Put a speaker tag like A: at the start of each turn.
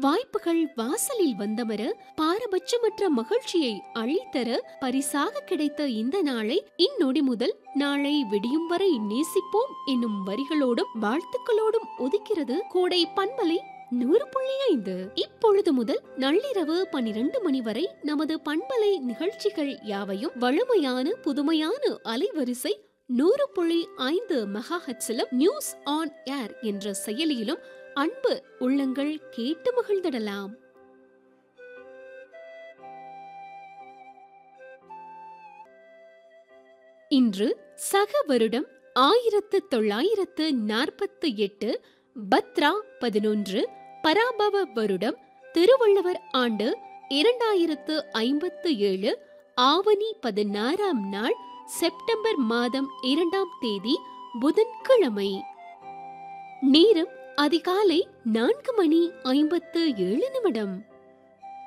A: வாய்ப்புகள் வாசலில் வந்தமர பாரபட்சமற்ற மகிழ்ச்சியை அள்ளித்தர பரிசாக கிடைத்த இந்த நாளை இந்நொடி முதல் நாளை விடியும் வரை நேசிப்போம் என்னும் வரிகளோடும் வாழ்த்துக்களோடும் ஒதுக்கிறது கோடை பண்பலை நூறு புள்ளி ஐந்து இப்பொழுது முதல் நள்ளிரவு பனிரெண்டு மணி வரை நமது பண்பலை நிகழ்ச்சிகள் யாவையும் வழமையான புதுமையான அலைவரிசை நூறு புள்ளி ஐந்து மெகா ஹெட்ஸிலும் நியூஸ் ஆன் ஏர் என்ற செயலியிலும் அன்பு உள்ளங்கள் கேட்டு மகிழ்ந்திடலாம் இன்று சக வருடம் ஆயிரத்து தொள்ளாயிரத்து நாற்பத்து எட்டு பத்ரா பதினொன்று பராபவ வருடம் திருவள்ளுவர் ஆண்டு இரண்டாயிரத்து ஐம்பத்து ஏழு ஆவணி பதினாறாம் நாள் செப்டம்பர் மாதம் இரண்டாம் தேதி புதன்கிழமை நேரம் அதிகாலை நான்கு மணி ஐம்பத்து ஏழு நிமிடம்